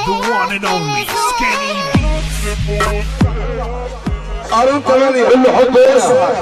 The one and only Skinny قانون 8 اللي حط اسمك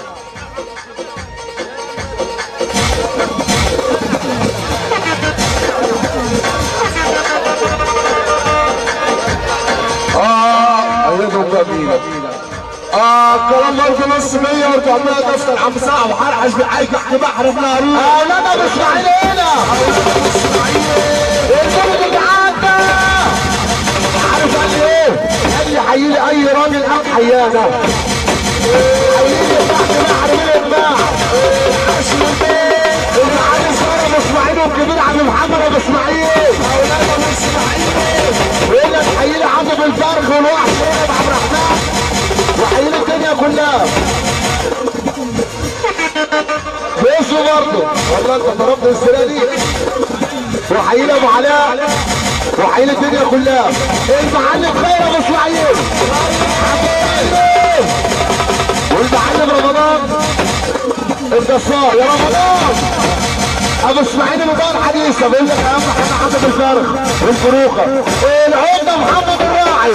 اه ايدهم جميلة اه كلام برضه نص مية وتعملها دفتر عم صعب حرحش بحيك تحت بحر النهروز اه لا لا مش معانا هنا البلد اللي عدى عارف قال لي ايه؟ قال لي حيي لي اي راجل قام حيانا حيي لي تحت بحر من الباع عشر البيت اللي علي صار ابو اسماعيل والكبير عم محمد ابو اسماعيل اولاد ابو اسماعيل يقول لك حيي لي عم بالفرخ والوحش ورقب عبد الرحمن وحيي لي الدنيا كلها بيسوا برضه والله انت ضربت السيره دي وحيي لي ابو علاء وحيي لي الدنيا كلها المعلم خير ابو اسماعيل والمعلم رمضان الجسار يا رمضان ابو اسماعيل مدار حديثه بيقول لك اهم حاجه حسب الفرخ والفروخه العمده محمد الراعي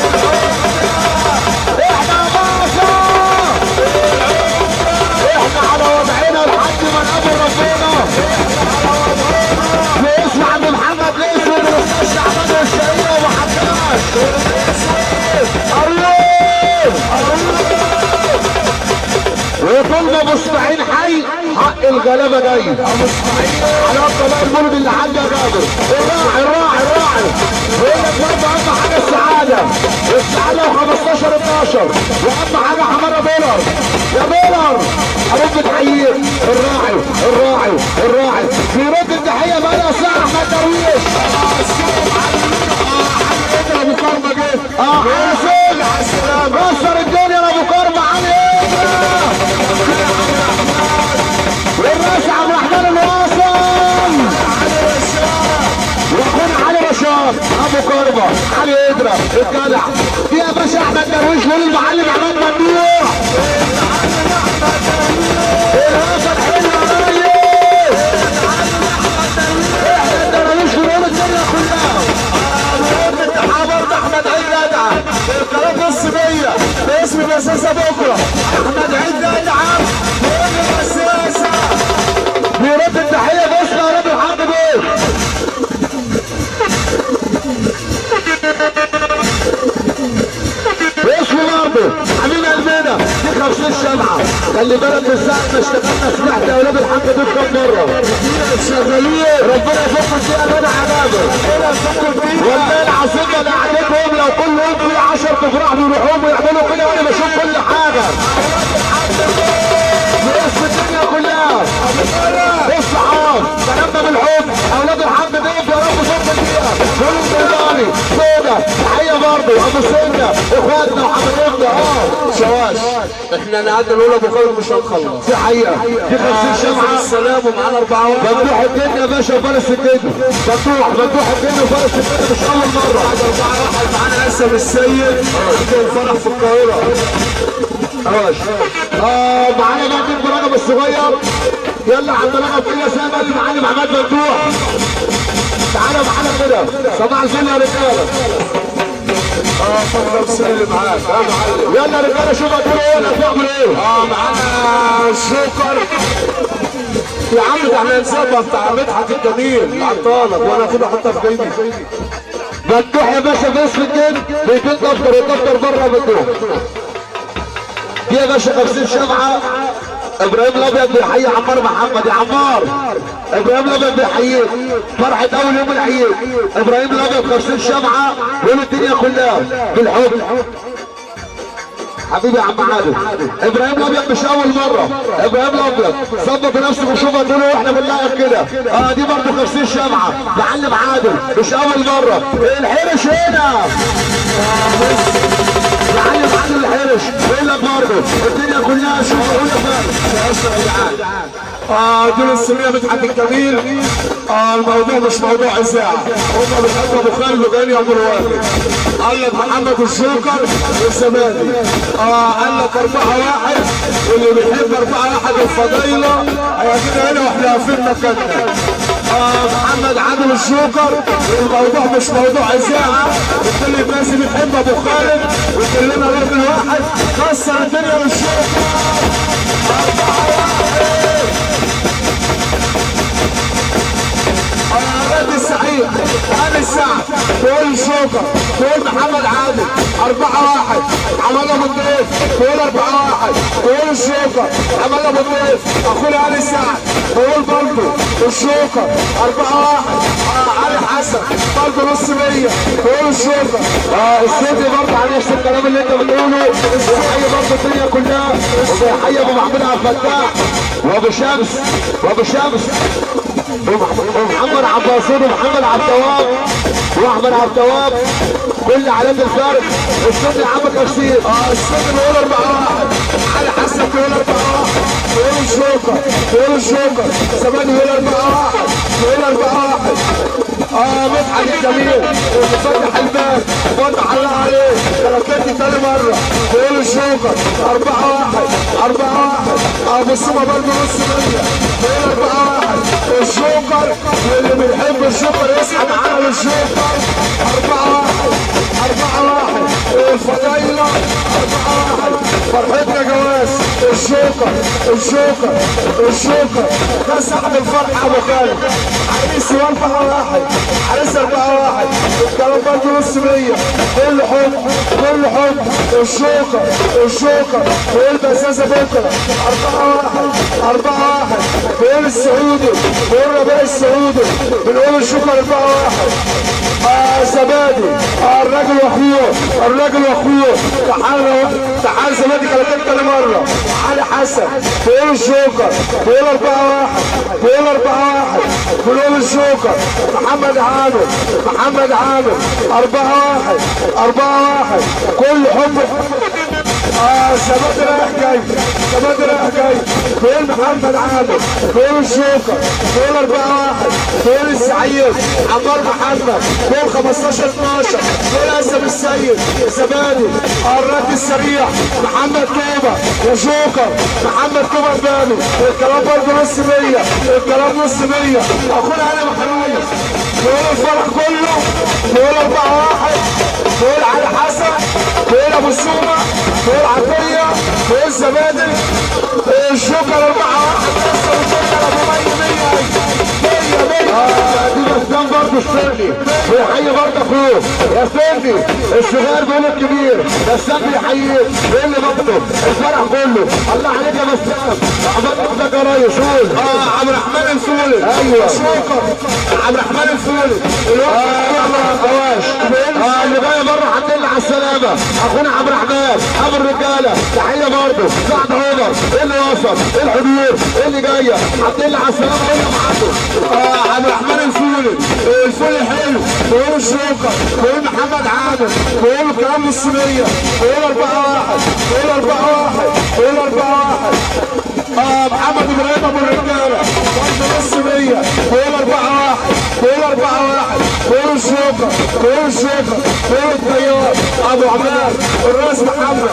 احنا باشا احنا على وضعنا لحد ما نقابل ربنا باسم عم محمد ليس ونرسل شعبان والشهيره وما حدناش الله وطلنا ابو اسماعيل حي حق الغلابه جاي ابو اسماعيل على الطلاق المولد اللي عندي يا جابر الراعي الراعي الراعي بيقول لك برضه اهم حاجه السعاده السعاده و15 12 واهم حاجه حماره دولار يا دولار اروح بتحييك الراعي الراعي الراعي في رد التحيه بقى لها ساعه احمد درويش ابو كرمه جه اه حسن كسر الدنيا يا ابو كرمه علي والرئيس عبد الرحمن الواصل واخونا علي رشاد ابو كرمه علي ادرا الجدع في يا باشا احمد درويش والمعلم عماد ممدوح الهاسه الحلوه يا ريس احمد درويش ونقول الدنيا كلها حضرت احمد عيد جدع القناه نص مية باسم الاساسه بكره احمد عيد جدع باسم الاساسه بيرد التحيه باسم يا رب الحمد بيه باسم برضه حبيب قلبنا دي 50 شمعه خلي بالك من ساعه ما اشتغلنا سمعت يا اولاد الحاج دول كام مره شغالين ربنا يفك الدقيقه بين عذابه والله العظيم انا قعدتهم لو كل يوم في 10 تفرح بيروحوا ويعملوا كده وانا بشوف كل حاجه باسم الدنيا كلها بص حرام كلامنا بالحب اولاد الحمد ديف يا رب صوت الدقيقه كل البيضاني سودا تحيه برضه ابو سنه اخواتنا وحبايبنا اه شواش احنا قعدنا نقول ابو خالد مش هنخلص دي حقيقه دي 50 شمعه السلام ومعانا اربعه واحد مفتوح الدنيا يا باشا وفارس الدنيا مفتوح مفتوح الدنيا وفارس الدنيا مش اول مره اربعه واحد معانا اسم السيد عنده الفرح في القاهره ماشي اه معانا بقى ابن رجب الصغير يلا عم رجب كده سامع المعلم عماد مفتوح تعالى معانا كده صباح الفل يا رجاله اه اتفضل السنه اللي معاك اه معلم يلا يا رجاله شوف هتقولوا ايه ولا هتعمل ايه اه معانا السكر يا عم ده احنا نسيبها بتاع مدحت الجميل عطالك وانا كده احطها في جيبي مفتوح يا باشا في اسم الجن بيتين دفتر الدفتر بره مفتوح دي يا باشا 50 شمعه ابراهيم الابيض بيحيي عمار محمد يا عمار ابراهيم الابيض بيحييك فرحه اول يوم العيد ابراهيم الابيض 50 شمعه يوم الدنيا كلها بالحب حبيبي يا عم عادل ابراهيم الابيض مش اول مره ابراهيم الابيض ظبط نفسك وشوف هتقولوا احنا بنلاقي كده اه دي برضه 50 شمعه معلم عادل مش اول مره الحرش هنا معلم عادل الحرش بيقول لك برضه الدنيا كلها شوف هنا اه دول السميه مدحت الجميل اه الموضوع مش موضوع اذاعه هم بيحبوا ابو خالد وجايين يعملوا الواجب قال لك محمد السكر والزمالك اه قال لك اربعه واحد واللي بيحب اربعه واحد الفضيله هيجينا هنا واحنا واقفين مكاننا آه محمد عادل الجوكر الموضوع مش موضوع اذاعه وكل الناس بتحب ابو خالد وكلنا راجل واحد كسر الدنيا بالجوكر أربعة واحد رد السعيد هاني السعد تقول الشوكة تقول محمد عادل أربعة واحد حماد أبو الضيف تقول أربعة واحد تقول الشوكة حماد أبو الضيف أخونا هاني السعد تقول برضه الشوكة أربعة واحد آه علي حسن برضه نص مية تقول الشوكة اه الصوتي برضه على نفس الكلام اللي انت بتقوله وبيحيي برضه الدنيا كلها وبيحيي ابو محمود عبد الفتاح وابو شمس وابو شمس ومح- ومحمد عبد الرسول ومحمد عبد التواب واحمد عبد التواب كل علامة الفرق الصوت يا عم كشير اه الصوت بيقول أربعة واحد علي حسن بيقول أربعة واحد بيقول الشوكة بيقول الشوكة زمان بيقول أربعة واحد بيقول أربعة واحد اه مدحت الجميل وفتح الباب فتح الله عليه تركتني تاني مرة بيقول الشوكة أربعة واحد أربعة واحد أبو السما برضه نص مية بيقول أربعة واحد الشوكر واللي بيحب الشوكر يصحى معانا للشوكر أربعة واحد أربعة واحد الفضايلة أربعة واحد فرحتنا جواز الشوكر الشوكر الشوكر ده صاحب الفرحة أبو خالد عريس أربعة واحد عريس أربعة واحد الكلام برضه نص مية كل حب كل حب الشوكر الشوكر ويلبس أساسا بكرة أربعة واحد أربعة واحد بيقول السعودي بيقول ربيع السعودي بنقول الشوكر أربعة واحد آه زبادي آه الراجل واخوه الراجل واخوه تعال تعال زبادي كلمتين تاني مره علي حسن بيقول الجوكر بيقول أربعة واحد بيقول أربعة واحد بيقول الجوكر محمد عامر محمد عامر أربعة واحد أربعة واحد كل حب اه زبادي رايح جاي زبادي رايح جاي فين محمد عامر فين الشوكة فين أربعة واحد فين السعيد عمار محمد فين 15 12 فين أسد السيد زبادي الرد السريع محمد توبة وجوكر محمد توبة بابي الكلام برضه نص مية الكلام نص مية أخونا علي محروم فين الفرح كله فين أربعة واحد فين علي حسن فين أبو سومة فين عطية فين زبادي الشوكة الأربعة واحد كسر الدنيا أبو مية مية مية مية اه دي بسام برضه السيدي بيحيي برضه اخوه يا سيدي الصغير بيقول الكبير بسام بيحييك ايه اللي برضه الفرح كله الله عليك يا بسام عمال لك يا ريس قول اه عبد الرحمن الفولي ايوه شوكر عبد الرحمن الفولي اه قواش اه اللي جاي بره الحمد لله على السلامه اخونا عبد الرحمن ابو الرجاله تحيه برضه سعد عمر ايه اللي وصل ايه الحضور ايه اللي جايه الحمد لله على السلامه ايه اللي معاكم اه عبد الرحمن الفولي الفولي حلو بيقول الشوكة بيقول محمد عامر بيقول كلام نص مية بيقول أربعة واحد بيقول أربعة واحد بيقول أربعة واحد اه محمد ابراهيم ابو الرجالة برضه نص مية بيقول أربعة واحد بيقول أربعة واحد بيقول الشوكة بيقول الشوكة بيقول الطيار أبو عماد الراس محمد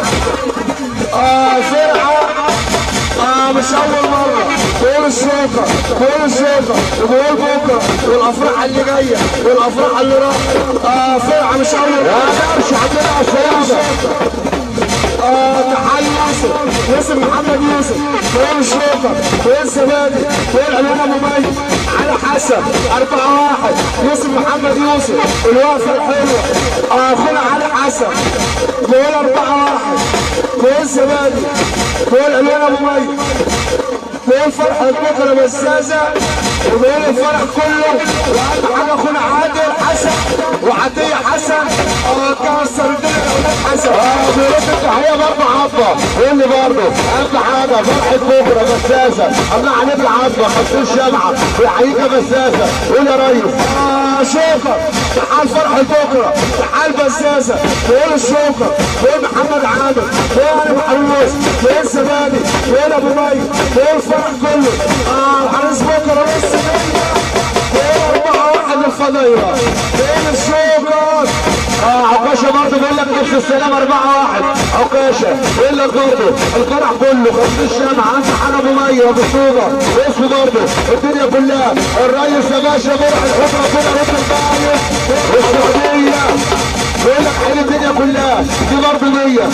اه فرقة اه مش اول مرة بقول الشوكة بقول الشوكة وبقول بكرة والافراح اللي جاية والافراح اللي راحت اه فرقة مش اول يا مرة درش الحمد لله على السلامه اه تحيي يوسف يوسف محمد يوسف بقول الشوكة بقول زبادي بقول علوم ابو مي على حسن أربعة واحد يوسف محمد يوسف الوقفة الحلوة اه اخونا علي حسن بقول أربعة واحد بقول زبادي بقول علوم ابو مي بقول فرحة بكرة بزازة وبقول الفرح كله واهم حاجة اخونا عادل حسن وعطية حسن اه كسر الدنيا اولاد حسن اه بيرد التحيه برضه عبه ايه اللي برضه اهم حاجه فرحه بكره بساسه الله عليك العبه خمسين شمعه بيحييك يا بساسه قول يا ريس آه شوكر تعال فرح بكره تعال بزازة فين الشوكر فين محمد عامر فين علي محروس فين الزبادي فين ابو مي فين الفرح كله اه الحارس بكره نص مية فين أربعة واحد الفضيلة فين الشوكر اه عقبال عكاشه برضه بيقول لك نفس السلام 4 1 عكاشه بيقول لك برضه الفرح كله خمس الشمع عند حنا ابو ميه ابو صوبه اسمه برضه الدنيا كلها الريس يا باشا مرح الحفره كده رد البايع السعوديه بيقول لك حين الدنيا كلها دي برضه 100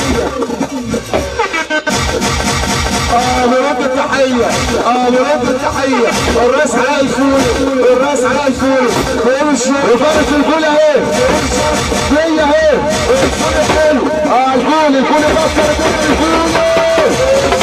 اه برد التحية اه برد التحية الراس على الفول الراس على الفول فول الشيخ وفارس الفول اهي ليا اهي الفول حلو اه الفول الفول يكسر الدنيا الفول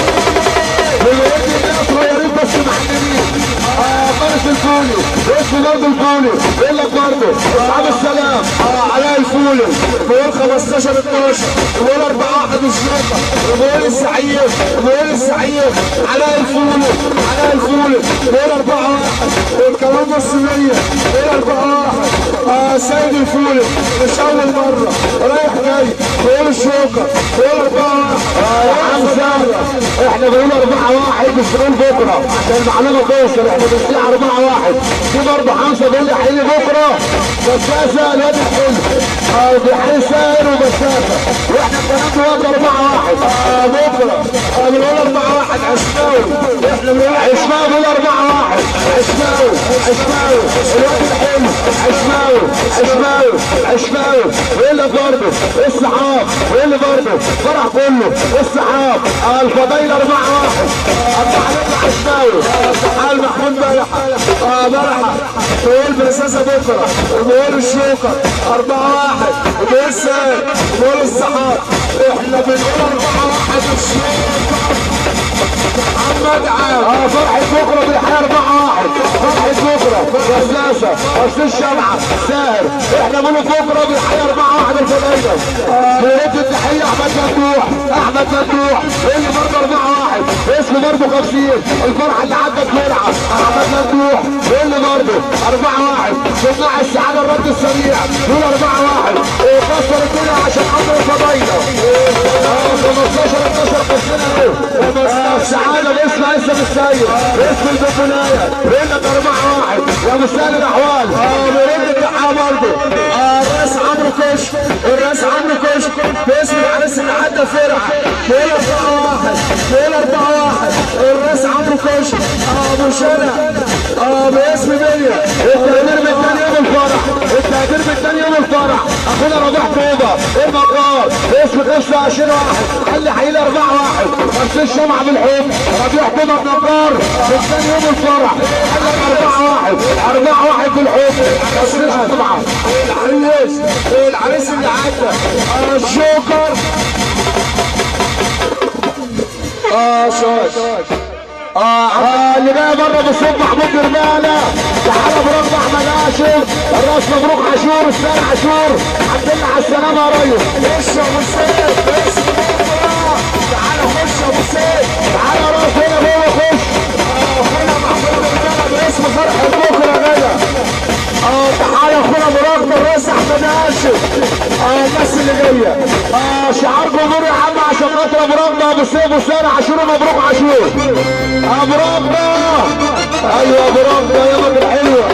بيودي الناس صغيرين بس معلمين اه فارس الفولي اسمه برضه الفولي بيقول لك برضه اصحاب السلام اه على الفول فول 15 12 فول 4 1 الشرطة فول السعيد فول السعيد على الفول على الفول فول 4 1 والكمان نص 100 فول 4 1 اه سيد الفول مش اول مرة رايح جاي فول الشوكة فول 4 1 اه يا حمزه احنا بنقول 4 1 مش بنقول بكره عشان المعلومه توصل احنا بنسيع 4 1 في برضه حمزه بيقول لي حيلي بكره بساسه الواد الحلو اه بيحيي سائر وبساسه واحنا الكلام دلوقتي 4 1 اه بكرة اه بنقول 4 1 عشماوي احنا بنقول عشماوي بيقول 4 1 عشماوي عشماوي الواد الحلو عشماوي عشماوي عشماوي بيقول لك برضه السحاب بيقول لي برضه فرح كله السحاب اه الفضايل 4 1 الله عليك يا عشماوي حال محمود بلحة اه بلحة تقول برساسة بكرة وبقول الشوكة أربعة واحد وبقول سام وبقول السحاب احنا بنقول أربعة واحد الشوكة محمد عام اه فرحة بكرة بالحياة 4 1 فرحة بكرة غساسة بس الشمعة ساهر احنا بنقول بكرة بالحياة 4 1 الفضايلة بيرد التحية احمد مفتوح احمد مفتوح اللي برضه 4 1 اسمه برضه 50 الفرحة اللي عدت مرعى احمد مفتوح اللي برضه 4 1 صناع السعادة الرد السريع دول 4 1 كسر الدنيا عشان امر الفضايلة اه 15 12 قسمنا ايه آه، السعادة باسم عيسى بالسيد باسم البطولية بينك 4 1 يا مسال الاحوال اه بيرد الدعاء برضه اه الراس عمرو كشك الراس عمرو كشك باسم العريس اللي عدى فرع بيقول أربعة واحد بيقول أربعة واحد الراس عمرو كشك اه أبو شنع اه باسم بليا التقدير بالتاني يوم الفرح التقدير بالتاني يوم الفرح اخونا ربيع طوبة المقار باسم 25 واحد قال لي حيلي 4 1 بس الشمعة بالحب ربيع طوبة بنقار بالتاني يوم الفرح قال لك 4 1 4 1 بالحب بس الشمعة العريس العريس اللي عدى اه الشوكر اه شوش اه آه، اللي جاي بره بالصوت محمود جرمانة تعالى برب احمد هاشم الراس مبروك عاشور السنة عاشور الحمد لله على السلامة يا ريس خش يا ابو سيف باسم بكره تعالى خش يا ابو سيف تعالى يا راس هنا جوه خش اه اخونا محمود الرجاله باسم فرح بكره يا جدع اه تعالى اخونا مراقب الراس احمد هاشم اه الناس اللي جايه اه شعار جمهور يا عم عشان خاطر ابو رغده ابو سيف وسارة عاشور مبروك عاشور ابو رغده ايوه ابو رغده يا مدر حلوه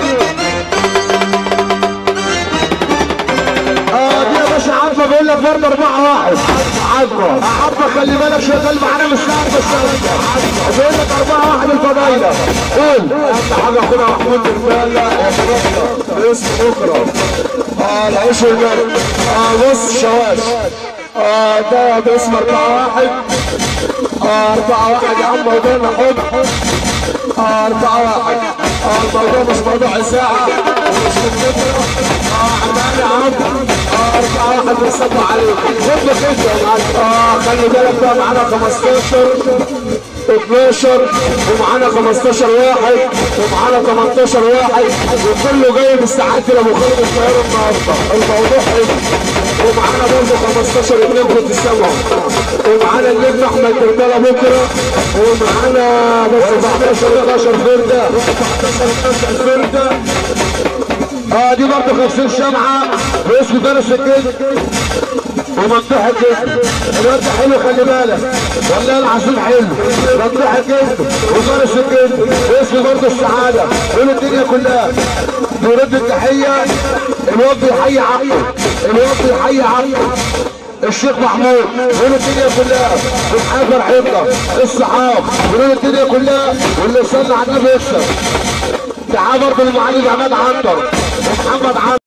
اه دي يا باشا عارفه بيقول لك برضه 4 1 عارفه عارفه خلي بالك شغال معانا مش ساعه بس بيقول لك 4 1 الفضايله قول اهم حاجه اخونا محمود الرجاله باسم بكره اه العيش والمرق اه بص شواش اه ده باسم أربعة واحد اه أربعة واحد يا عم موضوعنا حب اه أربعة واحد اه الموضوع مش موضوع إذاعة ومش بالفكرة اه عمال يا عم اه أربعة واحد بنصب عليكم خد لك انت يا معلم اه خلي بالك بقى معانا 15 12 ومعانا 15 واحد ومعانا 18 واحد وكله جاي باستعداد لابو خالد الطياره النهارده الموضوع حلو ومعانا برضه 15 اتنين كنت سامعه ومعانا النجم احمد برجاله بكره ومعانا بس 14 11 فرده 14 12 فرده اه دي برضه 50 شمعة باسم فارس الجد ومفتوح الجد الواد ده حلو خلي بالك والله العظيم حلو مفتوح الجد وفارس الجد باسم برضه السعادة دول الدنيا كلها بيرد التحية الواد بيحيي عقله الوقت الحي عمرو الشيخ محمود بيقول الدنيا كلها بتحيي فرحتنا الصحاب بيقول الدنيا كلها واللي صلى على النبي يكسب تعال برضه المعلم عماد عنتر محمد عنتر